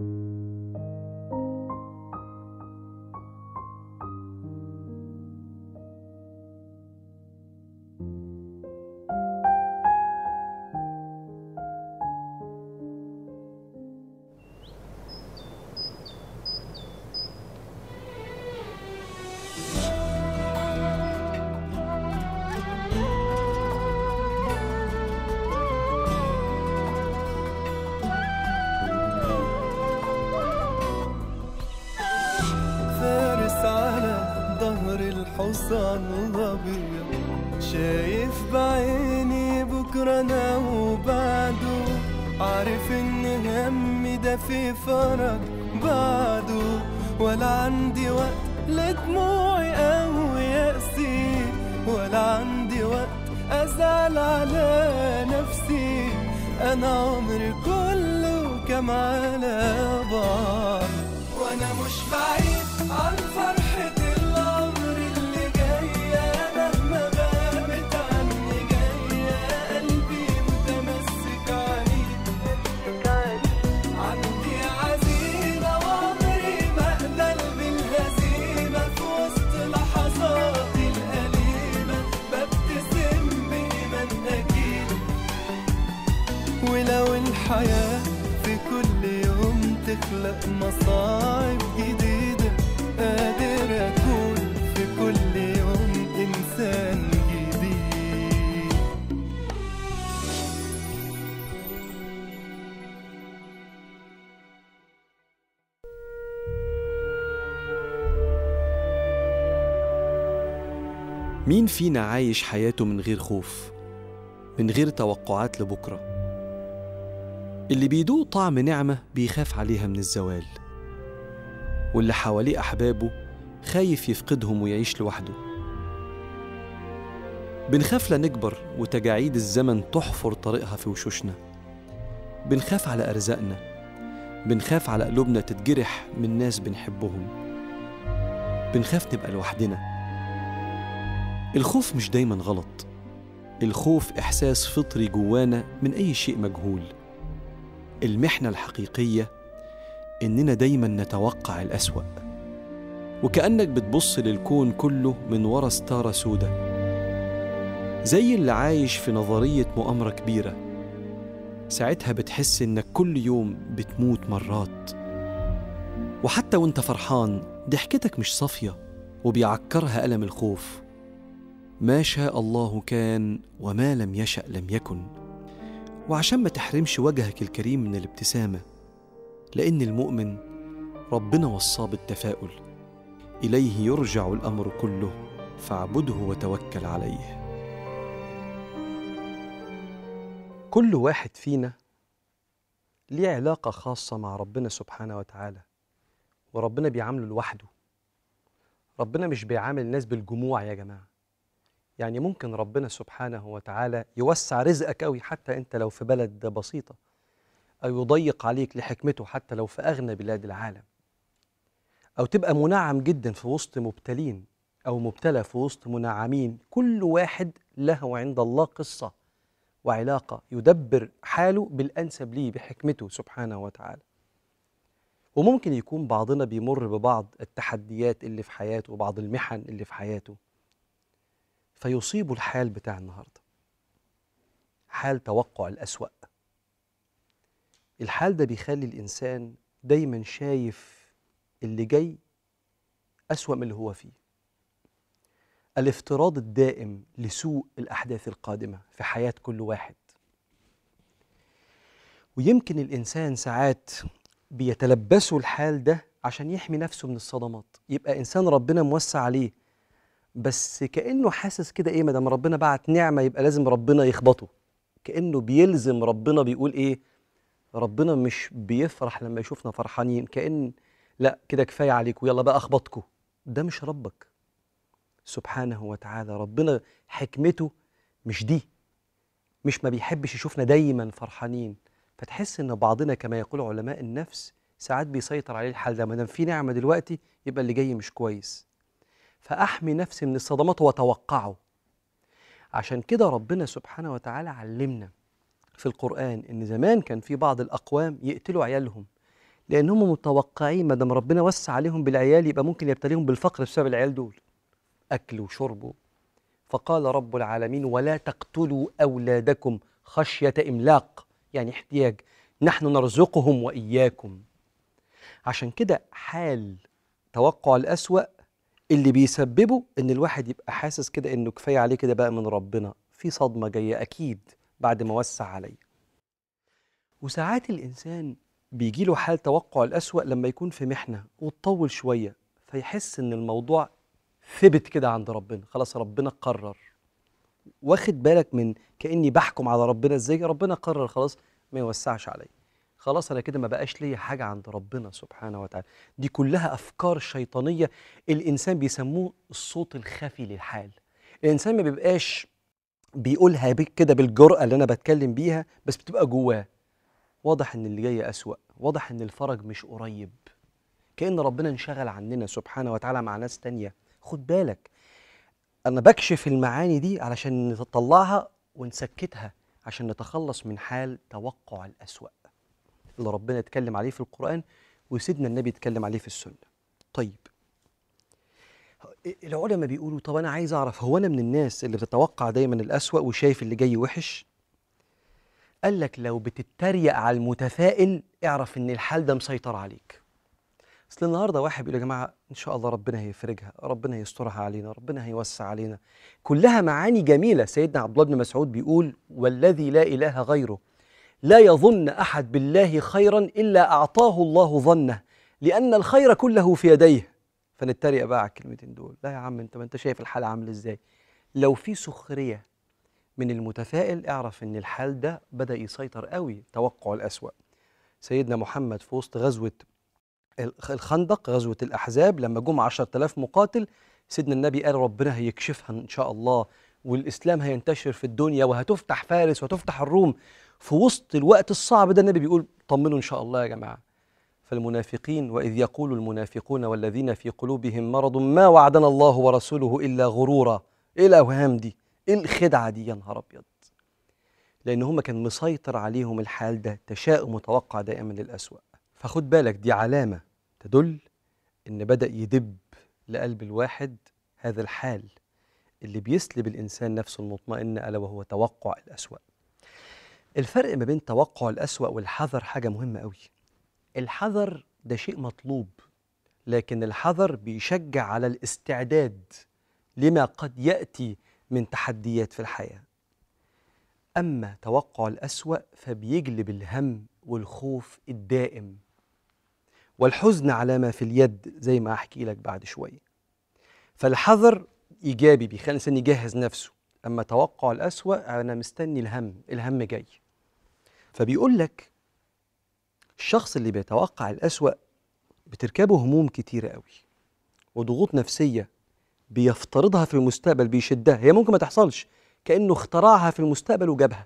فارس على ظهر الحصان الابيض شايف بعيني بكره انا وبعده عارف ان همي ده في فرج بعده ولا عندي وقت لدموعي او يأسي ولا عندي وقت ازعل على نفسي انا عمري كله كم على بعض وانا مش بعيد عن فرحة العمر اللي جاية مهما غابت عني جاية قلبي متمسك عنيد عندي عزيمة وعمري ما اقبل بالهزيمة في وسط لحظاتي الأليمة ببتسم بإيمان أكيد ولو الحياة في كل يوم تخلق مصاعب جديدة قادر أكون في كل يوم إنسان جديد مين فينا عايش حياته من غير خوف من غير توقعات لبكرة اللي بيدوق طعم نعمة بيخاف عليها من الزوال واللي حواليه أحبابه خايف يفقدهم ويعيش لوحده بنخاف لا نكبر وتجاعيد الزمن تحفر طريقها في وشوشنا بنخاف على أرزاقنا بنخاف على قلوبنا تتجرح من ناس بنحبهم بنخاف نبقى لوحدنا الخوف مش دايما غلط الخوف إحساس فطري جوانا من أي شيء مجهول المحنة الحقيقية إننا دايما نتوقع الأسوأ وكأنك بتبص للكون كله من ورا ستارة سودة زي اللي عايش في نظرية مؤامرة كبيرة ساعتها بتحس إنك كل يوم بتموت مرات وحتى وانت فرحان ضحكتك مش صافية وبيعكرها ألم الخوف ما شاء الله كان وما لم يشأ لم يكن وعشان ما تحرمش وجهك الكريم من الابتسامة لأن المؤمن ربنا وصاه بالتفاؤل إليه يرجع الأمر كله فاعبده وتوكل عليه كل واحد فينا ليه علاقة خاصة مع ربنا سبحانه وتعالى وربنا بيعامله لوحده ربنا مش بيعامل الناس بالجموع يا جماعة يعني ممكن ربنا سبحانه وتعالى يوسع رزقك قوي حتى انت لو في بلد بسيطة أو يضيق عليك لحكمته حتى لو في أغنى بلاد العالم أو تبقى منعم جدا في وسط مبتلين أو مبتلى في وسط منعمين كل واحد له عند الله قصة وعلاقة يدبر حاله بالأنسب ليه بحكمته سبحانه وتعالى وممكن يكون بعضنا بيمر ببعض التحديات اللي في حياته وبعض المحن اللي في حياته فيصيب الحال بتاع النهارده حال توقع الأسوأ الحال ده بيخلي الإنسان دايما شايف اللي جاي أسوأ من اللي هو فيه الافتراض الدائم لسوء الأحداث القادمة في حياة كل واحد ويمكن الإنسان ساعات بيتلبسه الحال ده عشان يحمي نفسه من الصدمات يبقى إنسان ربنا موسع عليه بس كأنه حاسس كده إيه ما دام ربنا بعت نعمة يبقى لازم ربنا يخبطه كأنه بيلزم ربنا بيقول إيه ربنا مش بيفرح لما يشوفنا فرحانين كأن لا كده كفاية عليكم يلا بقى أخبطكم ده مش ربك سبحانه وتعالى ربنا حكمته مش دي مش ما بيحبش يشوفنا دايما فرحانين فتحس ان بعضنا كما يقول علماء النفس ساعات بيسيطر عليه الحال ده ما دام في نعمه دلوقتي يبقى اللي جاي مش كويس فاحمي نفسي من الصدمات واتوقعه عشان كده ربنا سبحانه وتعالى علمنا في القرآن إن زمان كان في بعض الأقوام يقتلوا عيالهم لان هم متوقعين ما دام ربنا وسع عليهم بالعيال يبقى ممكن يبتليهم بالفقر بسبب العيال دول اكل وشرب فقال رب العالمين ولا تقتلوا اولادكم خشيه املاق يعني احتياج نحن نرزقهم واياكم عشان كده حال توقع الاسوا اللي بيسببه ان الواحد يبقى حاسس كده انه كفايه عليه كده بقى من ربنا في صدمه جايه اكيد بعد ما وسع عليه وساعات الانسان بيجي له حال توقع الأسوأ لما يكون في محنة وتطول شوية فيحس إن الموضوع ثبت كده عند ربنا خلاص ربنا قرر واخد بالك من كأني بحكم على ربنا إزاي ربنا قرر خلاص ما يوسعش عليا خلاص أنا كده ما بقاش ليا حاجة عند ربنا سبحانه وتعالى دي كلها أفكار شيطانية الإنسان بيسموه الصوت الخفي للحال الإنسان ما بيبقاش بيقولها بك كده بالجرأة اللي أنا بتكلم بيها بس بتبقى جواه واضح ان اللي جاي أسوأ واضح ان الفرج مش قريب كأن ربنا انشغل عننا سبحانه وتعالى مع ناس تانية خد بالك أنا بكشف المعاني دي علشان نطلعها ونسكتها عشان نتخلص من حال توقع الأسوأ اللي ربنا اتكلم عليه في القرآن وسيدنا النبي اتكلم عليه في السنة طيب العلماء بيقولوا طب أنا عايز أعرف هو أنا من الناس اللي بتتوقع دايما الأسوأ وشايف اللي جاي وحش قال لك لو بتتريق على المتفائل اعرف ان الحال ده مسيطر عليك اصل النهارده واحد بيقول يا جماعه ان شاء الله ربنا هيفرجها ربنا هيسترها علينا ربنا هيوسع علينا كلها معاني جميله سيدنا عبد الله بن مسعود بيقول والذي لا اله غيره لا يظن احد بالله خيرا الا اعطاه الله ظنه لان الخير كله في يديه فنتريق بقى على الكلمتين دول لا يا عم انت ما انت شايف الحال عامل ازاي لو في سخريه من المتفائل اعرف ان الحال ده بدا يسيطر قوي توقع الاسوا سيدنا محمد في وسط غزوه الخندق غزوه الاحزاب لما جم 10000 مقاتل سيدنا النبي قال ربنا هيكشفها ان شاء الله والاسلام هينتشر في الدنيا وهتفتح فارس وهتفتح الروم في وسط الوقت الصعب ده النبي بيقول طمنوا ان شاء الله يا جماعه فالمنافقين واذ يقول المنافقون والذين في قلوبهم مرض ما وعدنا الله ورسوله الا غرورا ايه الاوهام دي ايه الخدعه دي يا نهار ابيض لان هم كان مسيطر عليهم الحال ده تشاؤم متوقع دائما للاسوا فخد بالك دي علامه تدل ان بدا يدب لقلب الواحد هذا الحال اللي بيسلب الانسان نفسه المطمئنه الا وهو توقع الاسوا الفرق ما بين توقع الاسوا والحذر حاجه مهمه قوي الحذر ده شيء مطلوب لكن الحذر بيشجع على الاستعداد لما قد ياتي من تحديات في الحياه اما توقع الاسوا فبيجلب الهم والخوف الدائم والحزن على ما في اليد زي ما احكي لك بعد شويه فالحذر ايجابي بيخلي الانسان يجهز نفسه اما توقع الاسوا انا مستني الهم الهم جاي فبيقول لك الشخص اللي بيتوقع الاسوا بتركبه هموم كتيره قوي وضغوط نفسيه بيفترضها في المستقبل بيشدها هي ممكن ما تحصلش كانه اخترعها في المستقبل وجابها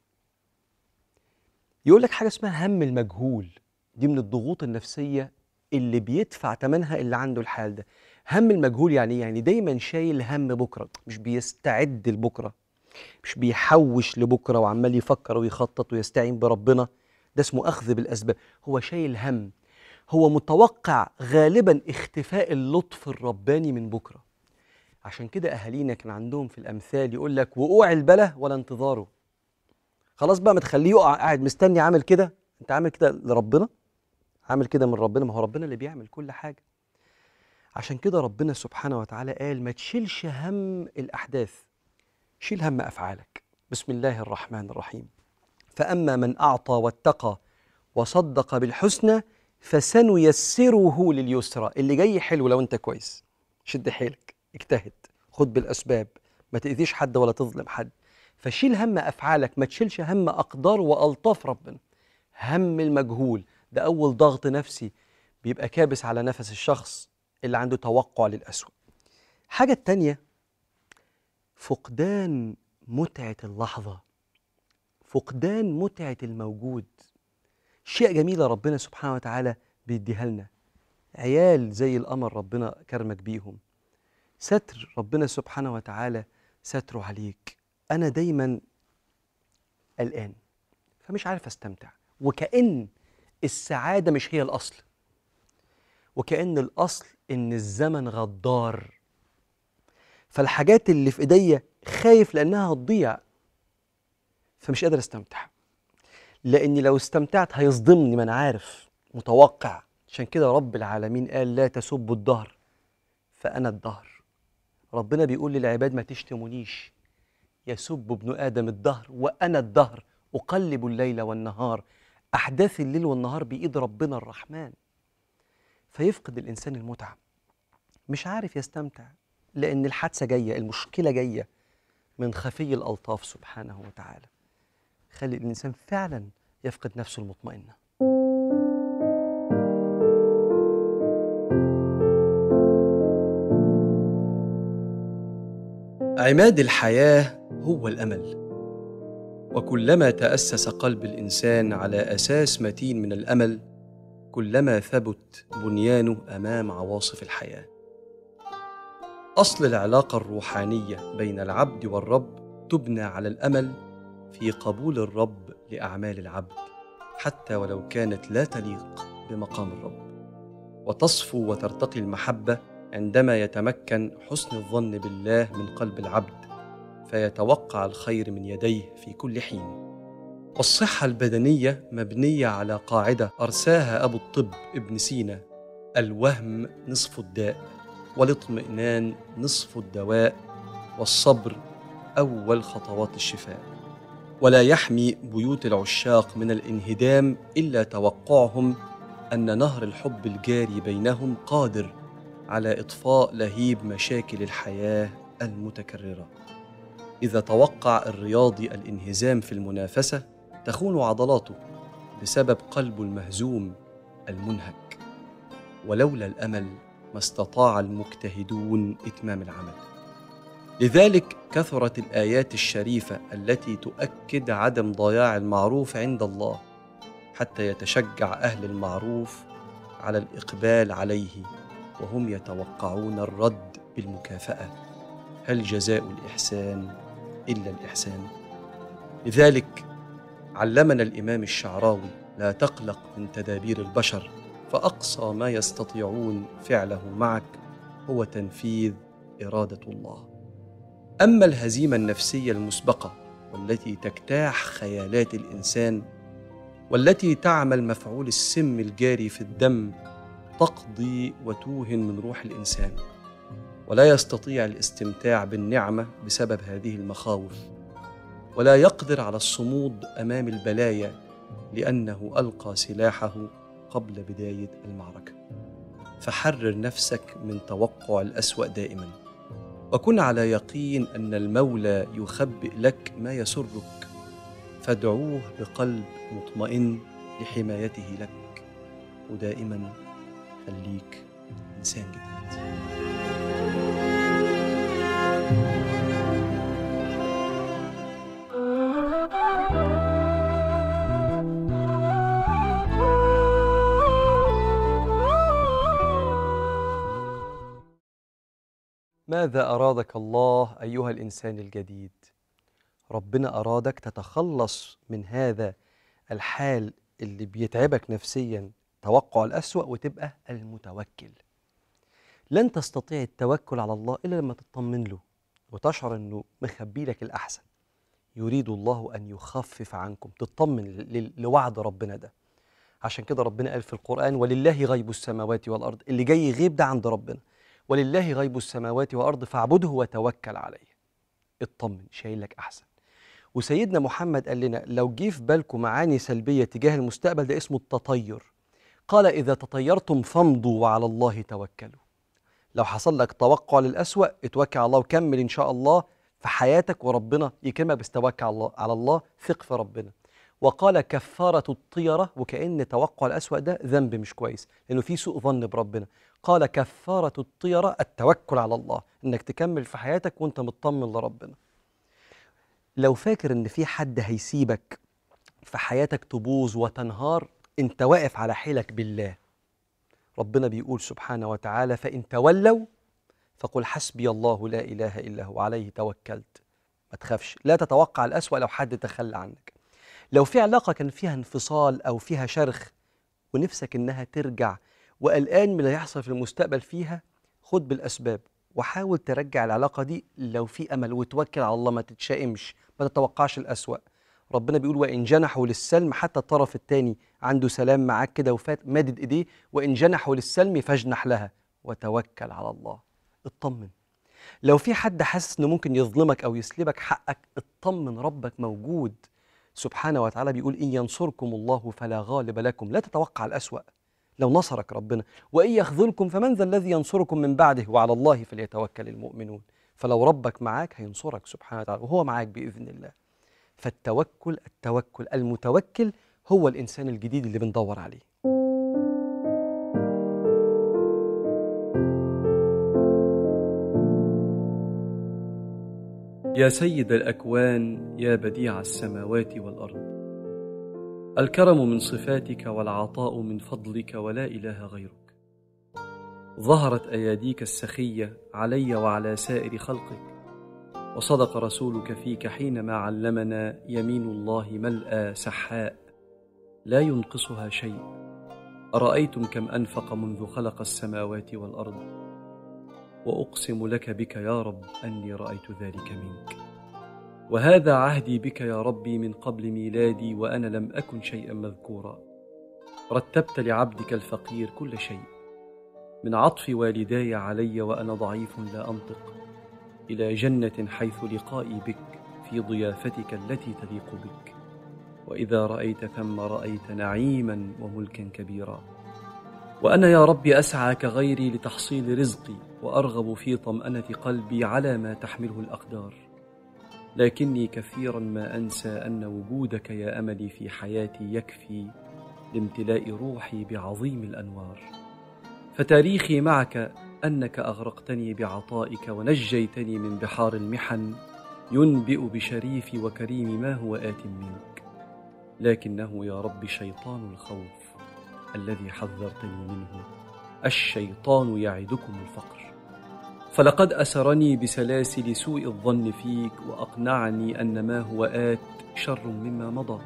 يقول لك حاجه اسمها هم المجهول دي من الضغوط النفسيه اللي بيدفع ثمنها اللي عنده الحال ده هم المجهول يعني إيه؟ يعني دايما شايل هم بكره مش بيستعد لبكره مش بيحوش لبكره وعمال يفكر ويخطط ويستعين بربنا ده اسمه اخذ بالاسباب هو شايل هم هو متوقع غالبا اختفاء اللطف الرباني من بكره عشان كده اهالينا كان عندهم في الامثال يقول لك وقوع البلا ولا انتظاره خلاص بقى ما تخليه يقع قاعد مستني عامل كده انت عامل كده لربنا عامل كده من ربنا ما هو ربنا اللي بيعمل كل حاجه عشان كده ربنا سبحانه وتعالى قال ما تشيلش هم الاحداث شيل هم افعالك بسم الله الرحمن الرحيم فاما من اعطى واتقى وصدق بالحسنى فسنيسره لليسرى اللي جاي حلو لو انت كويس شد حيلك اجتهد خد بالاسباب ما تاذيش حد ولا تظلم حد فشيل هم افعالك ما تشيلش هم اقدار والطاف ربنا هم المجهول ده اول ضغط نفسي بيبقى كابس على نفس الشخص اللي عنده توقع للأسوأ حاجة التانية فقدان متعة اللحظة فقدان متعة الموجود شيء جميلة ربنا سبحانه وتعالى بيديها لنا عيال زي القمر ربنا كرمك بيهم ستر ربنا سبحانه وتعالى ستره عليك أنا دايما قلقان فمش عارف أستمتع وكأن السعادة مش هي الأصل وكأن الأصل إن الزمن غدار فالحاجات اللي في إيديا خايف لأنها هتضيع فمش قادر استمتع لأني لو استمتعت هيصدمني ما أنا عارف متوقع عشان كده رب العالمين قال لا تسبوا الدهر فأنا الدهر ربنا بيقول للعباد ما تشتمونيش يسب ابن آدم الدهر وأنا الدهر أقلب الليل والنهار أحداث الليل والنهار بإيد ربنا الرحمن فيفقد الإنسان المتعة مش عارف يستمتع لأن الحادثة جاية المشكلة جاية من خفي الألطاف سبحانه وتعالى خلي الإنسان فعلا يفقد نفسه المطمئنة عماد الحياة هو الأمل وكلما تأسس قلب الإنسان على أساس متين من الأمل كلما ثبت بنيانه أمام عواصف الحياة أصل العلاقة الروحانية بين العبد والرب تبنى على الأمل في قبول الرب لأعمال العبد حتى ولو كانت لا تليق بمقام الرب وتصفو وترتقي المحبة عندما يتمكن حسن الظن بالله من قلب العبد فيتوقع الخير من يديه في كل حين والصحة البدنية مبنية على قاعدة أرساها أبو الطب ابن سينا الوهم نصف الداء والاطمئنان نصف الدواء والصبر أول خطوات الشفاء ولا يحمي بيوت العشاق من الانهدام إلا توقعهم أن نهر الحب الجاري بينهم قادر على إطفاء لهيب مشاكل الحياة المتكررة إذا توقع الرياضي الانهزام في المنافسة تخون عضلاته بسبب قلبه المهزوم المنهك ولولا الامل ما استطاع المجتهدون اتمام العمل لذلك كثرت الايات الشريفه التي تؤكد عدم ضياع المعروف عند الله حتى يتشجع اهل المعروف على الاقبال عليه وهم يتوقعون الرد بالمكافاه هل جزاء الاحسان الا الاحسان لذلك علمنا الامام الشعراوي لا تقلق من تدابير البشر فاقصى ما يستطيعون فعله معك هو تنفيذ اراده الله اما الهزيمه النفسيه المسبقه والتي تجتاح خيالات الانسان والتي تعمل مفعول السم الجاري في الدم تقضي وتوهن من روح الانسان ولا يستطيع الاستمتاع بالنعمه بسبب هذه المخاوف ولا يقدر على الصمود امام البلايا لانه القى سلاحه قبل بدايه المعركه فحرر نفسك من توقع الاسوا دائما وكن على يقين ان المولى يخبئ لك ما يسرك فادعوه بقلب مطمئن لحمايته لك ودائما خليك انسان جديد ماذا أرادك الله أيها الإنسان الجديد؟ ربنا أرادك تتخلص من هذا الحال اللي بيتعبك نفسيا توقع الأسوأ وتبقى المتوكل لن تستطيع التوكل على الله إلا لما تطمن له وتشعر أنه مخبي لك الأحسن يريد الله أن يخفف عنكم تطمن ل- ل- لوعد ربنا ده عشان كده ربنا قال في القرآن ولله غيب السماوات والأرض اللي جاي غيب ده عند ربنا ولله غيب السماوات والأرض فاعبده وتوكل عليه اطمن شايل لك أحسن وسيدنا محمد قال لنا لو جه في بالكم معاني سلبية تجاه المستقبل ده اسمه التطير قال إذا تطيرتم فامضوا وعلى الله توكلوا لو حصل لك توقع للأسوأ اتوكل على الله وكمل إن شاء الله في حياتك وربنا يكرمك بس توكل على الله على الله ثق في ربنا وقال كفارة الطيرة وكأن توقع الأسوأ ده ذنب مش كويس لأنه في سوء ظن بربنا قال كفارة الطيرة التوكل على الله إنك تكمل في حياتك وأنت مطمن لربنا لو فاكر إن في حد هيسيبك في حياتك تبوظ وتنهار أنت واقف على حيلك بالله ربنا بيقول سبحانه وتعالى فإن تولوا فقل حسبي الله لا إله إلا هو عليه توكلت ما تخافش لا تتوقع الأسوأ لو حد تخلى عنك لو في علاقة كان فيها انفصال أو فيها شرخ ونفسك إنها ترجع وقلقان من اللي هيحصل في المستقبل فيها خد بالأسباب وحاول ترجع العلاقة دي لو في أمل وتوكل على الله ما تتشائمش ما تتوقعش الأسوأ ربنا بيقول وإن جنحوا للسلم حتى الطرف الثاني عنده سلام معاك كده وفات مادد إيديه وإن جنحوا للسلم فاجنح لها وتوكل على الله اطمن لو في حد حاسس انه ممكن يظلمك او يسلبك حقك اطمن ربك موجود سبحانه وتعالى بيقول ان ينصركم الله فلا غالب لكم لا تتوقع الاسوا لو نصرك ربنا وان يخذلكم فمن ذا الذي ينصركم من بعده وعلى الله فليتوكل المؤمنون فلو ربك معاك هينصرك سبحانه وتعالى وهو معاك باذن الله فالتوكل التوكل المتوكل هو الانسان الجديد اللي بندور عليه يا سيد الاكوان يا بديع السماوات والارض الكرم من صفاتك والعطاء من فضلك ولا اله غيرك ظهرت اياديك السخيه علي وعلى سائر خلقك وصدق رسولك فيك حينما علمنا يمين الله ملأى سحاء لا ينقصها شيء ارايتم كم انفق منذ خلق السماوات والارض واقسم لك بك يا رب اني رايت ذلك منك وهذا عهدي بك يا ربي من قبل ميلادي وانا لم اكن شيئا مذكورا رتبت لعبدك الفقير كل شيء من عطف والداي علي وانا ضعيف لا انطق الى جنه حيث لقائي بك في ضيافتك التي تليق بك واذا رايت ثم رايت نعيما وملكا كبيرا وانا يا رب اسعى كغيري لتحصيل رزقي وارغب في طمانه قلبي على ما تحمله الاقدار لكني كثيرا ما انسى ان وجودك يا املي في حياتي يكفي لامتلاء روحي بعظيم الانوار فتاريخي معك انك اغرقتني بعطائك ونجيتني من بحار المحن ينبئ بشريف وكريم ما هو ات منك لكنه يا رب شيطان الخوف الذي حذرتني منه الشيطان يعدكم الفقر فلقد اسرني بسلاسل سوء الظن فيك واقنعني ان ما هو ات شر مما مضى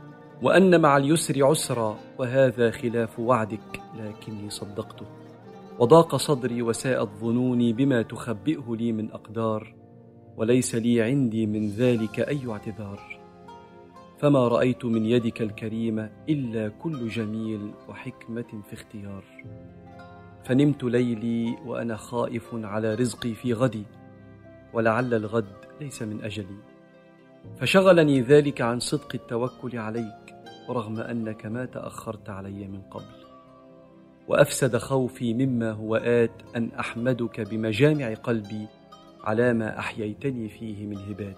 وان مع اليسر عسرا وهذا خلاف وعدك لكني صدقته وضاق صدري وساءت ظنوني بما تخبئه لي من اقدار وليس لي عندي من ذلك اي اعتذار فما رايت من يدك الكريمه الا كل جميل وحكمه في اختيار فنمت ليلي وانا خائف على رزقي في غدي ولعل الغد ليس من اجلي فشغلني ذلك عن صدق التوكل عليك رغم انك ما تاخرت علي من قبل وافسد خوفي مما هو ات ان احمدك بمجامع قلبي على ما احييتني فيه من هبات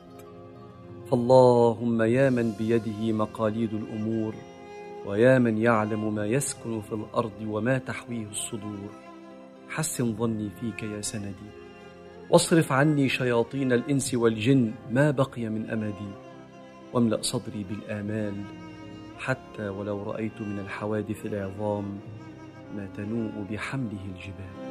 فاللهم يا من بيده مقاليد الامور ويا من يعلم ما يسكن في الارض وما تحويه الصدور حسن ظني فيك يا سندي واصرف عني شياطين الانس والجن ما بقي من امدي واملا صدري بالامال حتى ولو رايت من الحوادث العظام ما تنوء بحمله الجبال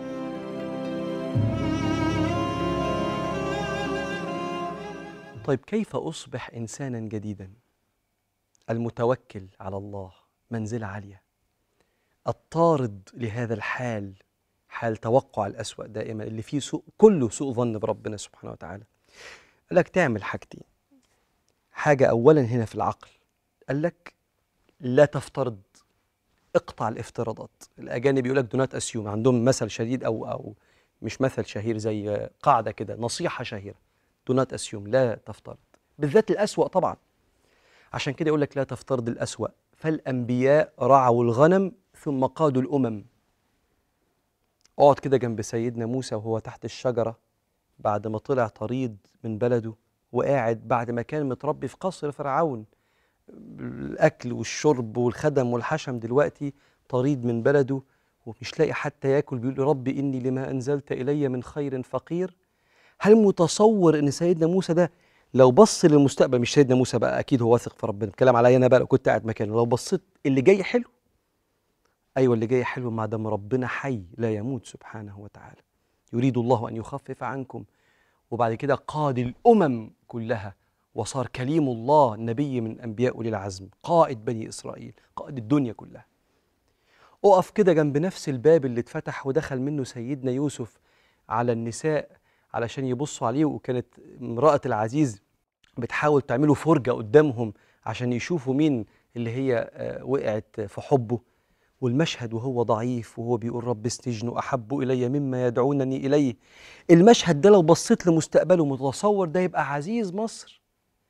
طيب كيف اصبح انسانا جديدا المتوكل على الله منزله عاليه الطارد لهذا الحال حال توقع الأسوأ دائما اللي فيه سوء كله سوء ظن بربنا سبحانه وتعالى قال لك تعمل حاجتين حاجة أولا هنا في العقل قال لك لا تفترض اقطع الافتراضات الأجانب يقول لك دونات أسيوم عندهم مثل شديد أو أو مش مثل شهير زي قاعدة كده نصيحة شهيرة دونات أسيوم لا تفترض بالذات الأسوأ طبعا عشان كده يقول لك لا تفترض الأسوأ فالأنبياء رعوا الغنم ثم قادوا الأمم اقعد كده جنب سيدنا موسى وهو تحت الشجرة بعد ما طلع طريد من بلده وقاعد بعد ما كان متربي في قصر فرعون الأكل والشرب والخدم والحشم دلوقتي طريد من بلده ومش لاقي حتى ياكل بيقول ربي إني لما أنزلت إلي من خير فقير هل متصور إن سيدنا موسى ده لو بص للمستقبل مش سيدنا موسى بقى أكيد هو واثق في ربنا بتكلم عليا أنا بقى لو كنت قاعد مكانه لو بصيت اللي جاي حلو ايوه اللي جاي حلو ما دام ربنا حي لا يموت سبحانه وتعالى يريد الله ان يخفف عنكم وبعد كده قاد الامم كلها وصار كليم الله نبي من انبياء اولي العزم قائد بني اسرائيل قائد الدنيا كلها اقف كده جنب نفس الباب اللي اتفتح ودخل منه سيدنا يوسف على النساء علشان يبصوا عليه وكانت امرأة العزيز بتحاول تعمله فرجة قدامهم عشان يشوفوا مين اللي هي آه، وقعت في حبه والمشهد وهو ضعيف وهو بيقول رب السجن أحب إلي مما يدعونني إليه المشهد ده لو بصيت لمستقبله متصور ده يبقى عزيز مصر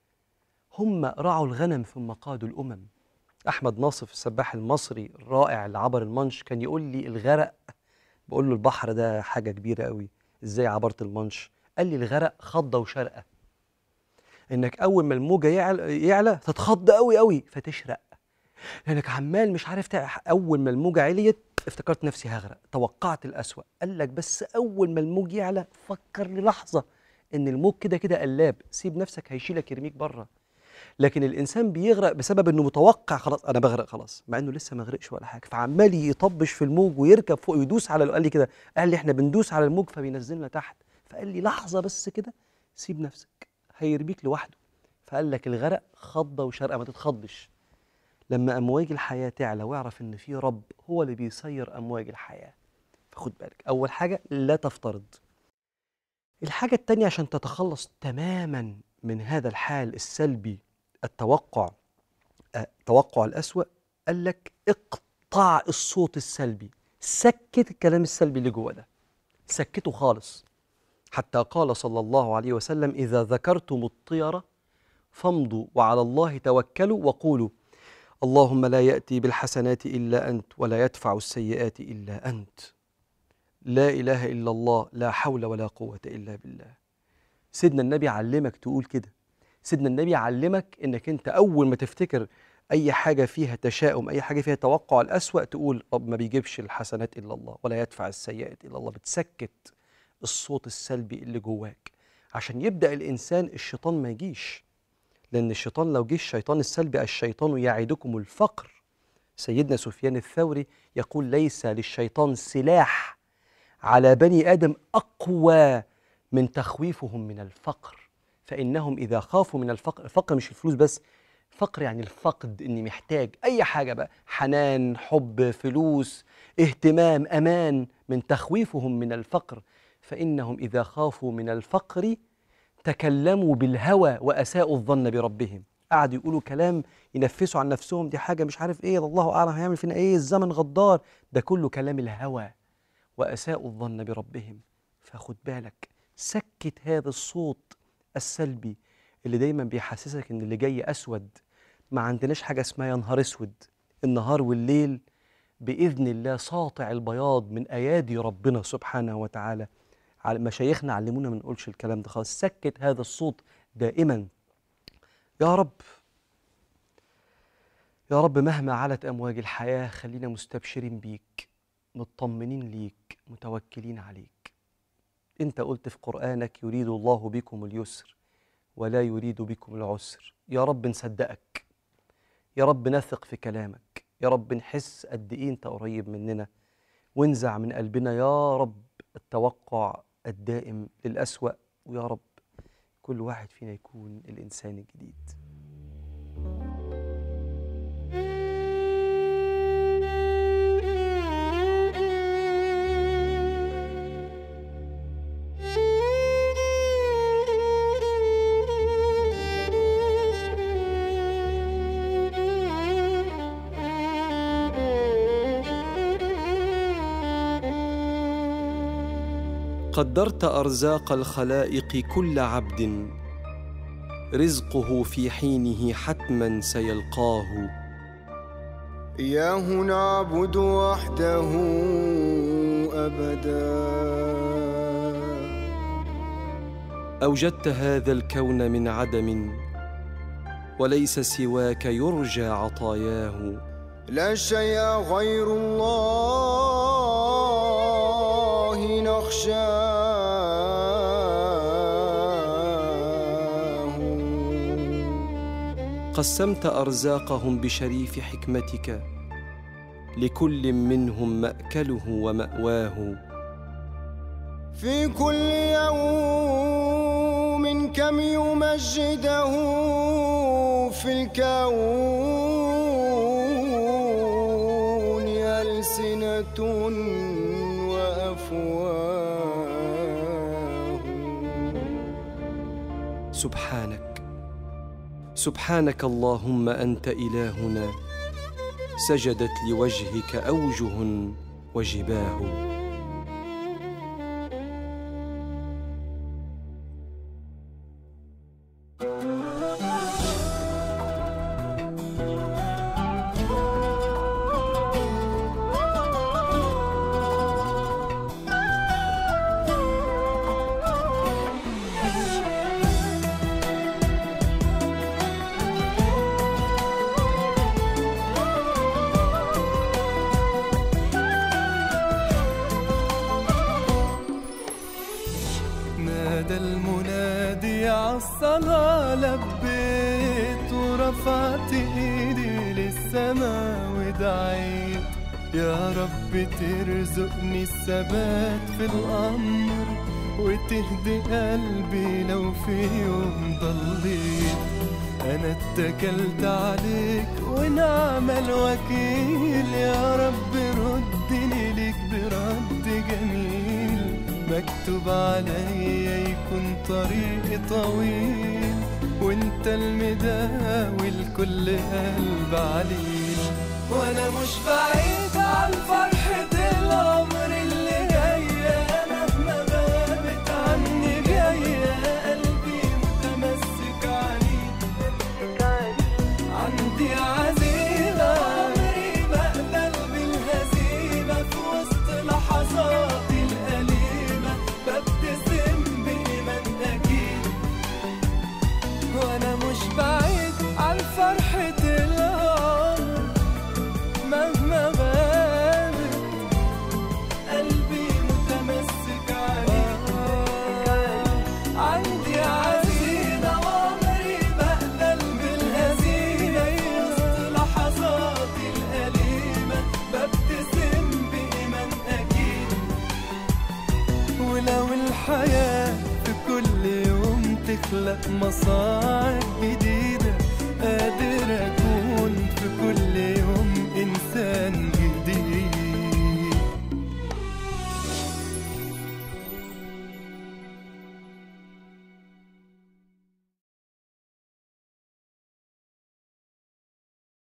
هم رعوا الغنم ثم قادوا الأمم أحمد ناصف السباح المصري الرائع اللي عبر المنش كان يقول لي الغرق بقول له البحر ده حاجة كبيرة قوي إزاي عبرت المنش قال لي الغرق خضة وشرقة إنك أول ما الموجة يعلى, يعلى تتخض قوي قوي فتشرق لانك عمال مش عارف تع... اول ما الموجه عليت افتكرت نفسي هغرق توقعت الأسوأ قال لك بس اول ما الموج يعلى فكر للحظه ان الموج كده كده قلاب سيب نفسك هيشيلك يرميك بره لكن الانسان بيغرق بسبب انه متوقع خلاص انا بغرق خلاص مع انه لسه ما غرقش ولا حاجه فعمال يطبش في الموج ويركب فوق ويدوس على قال لي كده قال لي احنا بندوس على الموج فبينزلنا تحت فقال لي لحظه بس كده سيب نفسك هيرميك لوحده فقال لك الغرق خضه وشرقه ما تتخضش لما امواج الحياه تعلى واعرف ان في رب هو اللي بيسير امواج الحياه فخد بالك اول حاجه لا تفترض الحاجه التانية عشان تتخلص تماما من هذا الحال السلبي التوقع آه، توقع الأسوأ قال لك اقطع الصوت السلبي سكت الكلام السلبي اللي جوه ده سكته خالص حتى قال صلى الله عليه وسلم إذا ذكرتم الطيرة فامضوا وعلى الله توكلوا وقولوا اللهم لا يأتي بالحسنات إلا أنت ولا يدفع السيئات إلا أنت لا إله إلا الله لا حول ولا قوة إلا بالله سيدنا النبي علمك تقول كده سيدنا النبي علمك انك انت اول ما تفتكر اي حاجه فيها تشاؤم اي حاجه فيها توقع الاسوا تقول رب ما بيجيبش الحسنات الا الله ولا يدفع السيئات الا الله بتسكت الصوت السلبي اللي جواك عشان يبدا الانسان الشيطان ما يجيش لان الشيطان لو جه الشيطان السلبي الشيطان يعدكم الفقر سيدنا سفيان الثوري يقول ليس للشيطان سلاح على بني ادم اقوى من تخويفهم من الفقر فإنهم إذا خافوا من الفقر الفقر مش الفلوس بس فقر يعني الفقد إني محتاج أي حاجة بقى حنان حب فلوس اهتمام أمان من تخويفهم من الفقر فإنهم إذا خافوا من الفقر تكلموا بالهوى وأساءوا الظن بربهم قعدوا يقولوا كلام ينفسوا عن نفسهم دي حاجة مش عارف إيه الله أعلم هيعمل فينا إيه الزمن غدار ده كله كلام الهوى وأساءوا الظن بربهم فخد بالك سكت هذا الصوت السلبي اللي دايما بيحسسك ان اللي جاي اسود ما عندناش حاجه اسمها يا نهار اسود النهار والليل باذن الله ساطع البياض من ايادي ربنا سبحانه وتعالى على مشايخنا علمونا ما نقولش الكلام ده خالص سكت هذا الصوت دائما يا رب يا رب مهما علت امواج الحياه خلينا مستبشرين بيك مطمنين ليك متوكلين عليك انت قلت في قرانك يريد الله بكم اليسر ولا يريد بكم العسر يا رب نصدقك يا رب نثق في كلامك يا رب نحس قد ايه انت قريب مننا وانزع من قلبنا يا رب التوقع الدائم للأسوأ ويا رب كل واحد فينا يكون الإنسان الجديد قدرت ارزاق الخلائق كل عبد رزقه في حينه حتما سيلقاه إياه نعبد وحده أبدا اوجدت هذا الكون من عدم وليس سواك يرجى عطاياه لا شيء غير الله نخشاه قسمت ارزاقهم بشريف حكمتك لكل منهم ماكله وماواه في كل يوم كم يمجده في الكون ألسنة وأفواه سبحانك سبحانك اللهم انت الهنا سجدت لوجهك اوجه وجباه نادى المنادي عالصلاة لبيت ورفعت ايدي للسما ودعيت يا رب ترزقني الثبات في الأمر وتهدي قلبي لو في يوم ضليت أنا اتكلت عليك ونعم الوكيل يا رب ردني ليك برد جميل مكتوب عليا يكون طريقي طويل وانت المداوي لكل قلب عليل وانا مش بعيد عن فرحة العمر اللي جاية مهما غابت عني جاية قلبي متمسك عليك عندي عزيمة عمري بقبل بالهزيمة في وسط لحظاتي الأليمة ببتسم بإيمان أكيد وأنا مش بعيد عن فرحة العمر مهما غابت قلبي متمسك عليك عندي عزيمة وعمري بقبل بالهزيمة في وسط لحظاتي الأليمة ببتسم بإيمان أكيد ولو الحياة في كل يوم تخلق مصاعب جديدة